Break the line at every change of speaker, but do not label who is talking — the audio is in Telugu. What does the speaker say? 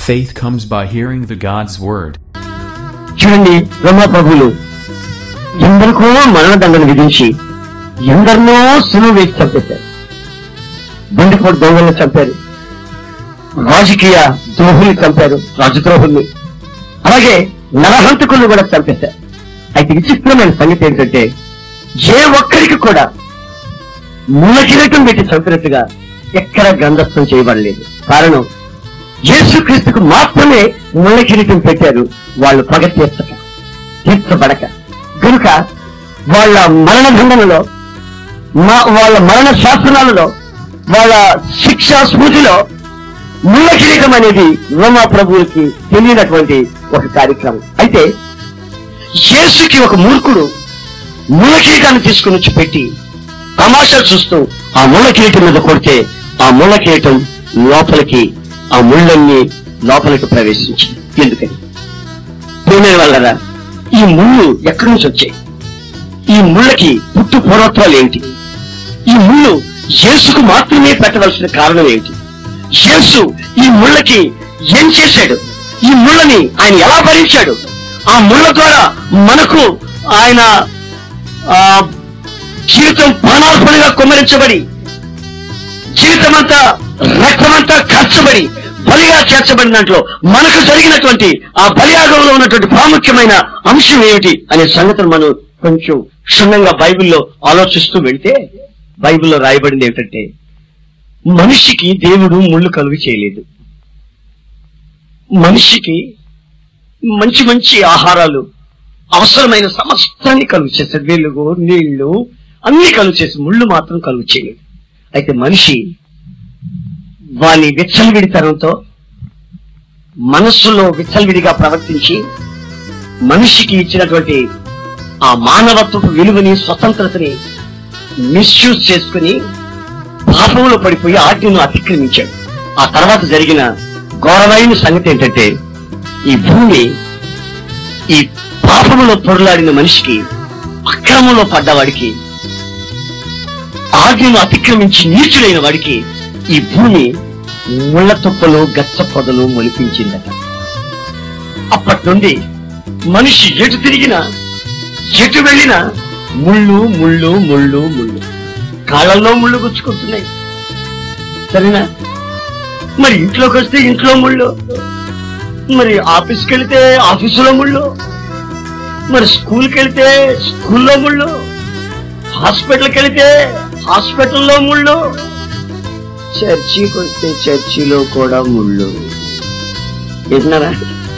Faith comes by hearing the God's Word.
చూడండి బ్రహ్మ ప్రభువులు ఎందరికో మరణదండను విధించి ఎందరినో సులువు వేసి చంపేశారు బండిపోటు దొంగల్ని చంపారు రాజకీయ ద్రోహుల్ని చంపారు రాజద్రోహుల్ని అలాగే నరహంతకుల్ని కూడా చంపేశారు అయితే విచిత్రమైన సంగతి ఏంటంటే ఏ ఒక్కరికి కూడా మునకిరకం పెట్టి చంపినట్టుగా ఎక్కడ గ్రంథస్థం చేయబడలేదు కారణం యేసుక్రీస్తుకు మాత్రమే ముళ్ళ కిరీటం పెట్టారు వాళ్ళు పగ తీర్చక తీర్చబడక కనుక వాళ్ళ మరణ దండనలో మా వాళ్ళ మరణ శాసనాలలో వాళ్ళ శిక్షా స్మృతిలో ముళ్ళ కిరీటం అనేది రోమా ప్రభువులకి తెలియనటువంటి ఒక కార్యక్రమం అయితే యేసుకి ఒక మూర్ఖుడు ముళ్ళ కిరీటాన్ని తీసుకుని వచ్చి పెట్టి తమాషా చూస్తూ ఆ ముళ్ళ కిరీటం మీద కొడితే ఆ ముళ్ళ కిరీటం లోపలికి ఆ ముళ్ళన్నీ లోపలికి ప్రవేశించి ఎందుకని ప్రేమైన వాళ్ళరా ఈ ముళ్ళు ఎక్కడి నుంచి వచ్చాయి ఈ ముళ్ళకి పుట్టు పూర్వత్వాలు ఏంటి ఈ ముళ్ళు యేసుకు మాత్రమే పెట్టవలసిన కారణం ఏంటి యేసు ఈ ముళ్ళకి ఏం చేశాడు ఈ ముళ్ళని ఆయన ఎలా భరించాడు ఆ ముళ్ళ ద్వారా మనకు ఆయన ఆ జీవితం ప్రాణార్పణగా కుమ్మరించబడి జీవితమంతా రక్తమంతా ఖర్చబడి బలిగా చేర్చబడిన దాంట్లో మనకు జరిగినటువంటి ఆ బలియాగంలో ఉన్నటువంటి ప్రాముఖ్యమైన అంశం ఏమిటి అనే సంగతిని మనం కొంచెం క్షుణ్ణంగా బైబిల్లో ఆలోచిస్తూ వెళ్తే బైబిల్లో రాయబడింది ఏమిటంటే మనిషికి దేవుడు ముళ్ళు కలుగు చేయలేదు మనిషికి మంచి మంచి ఆహారాలు అవసరమైన సమస్తాన్ని కలుగు చేశారు వెలుగు నీళ్లు అన్ని కలుగు చేసి ముళ్ళు మాత్రం కలుగు చేయలేదు అయితే మనిషి వాని విచ్చలవిడితనంతో మనస్సులో విచ్చలవిడిగా ప్రవర్తించి మనిషికి ఇచ్చినటువంటి ఆ మానవత్వపు విలువని స్వతంత్రతని మిస్యూజ్ చేసుకుని పాపంలో పడిపోయి ఆజ్ఞను అతిక్రమించాడు ఆ తర్వాత జరిగిన ఘోరమైన సంగతి ఏంటంటే ఈ భూమి ఈ పాపములో పొరలాడిన మనిషికి అక్రమంలో పడ్డవాడికి ఆజ్ఞను అతిక్రమించి నీచుడైన వాడికి ఈ భూమి ముళ్ళ తుప్పలు గచ్చ పొదలు మొలిపించిందట అప్పటి నుండి మనిషి ఎటు తిరిగినా ఎటు వెళ్ళినా ముళ్ళు ముళ్ళు ముళ్ళు ముళ్ళు కాళ్ళల్లో ముళ్ళు గుచ్చుకుంటున్నాయి సరేనా మరి ఇంట్లోకి వస్తే ఇంట్లో ముళ్ళు మరి ఆఫీస్కి వెళ్తే ఆఫీసులో ముళ్ళు మరి స్కూల్కి వెళ్తే స్కూల్లో ముళ్ళు హాస్పిటల్కి వెళితే హాస్పిటల్లో ముళ్ళు చర్చికి వస్తే చర్చిలో కూడా ముళ్ళు విన్నారా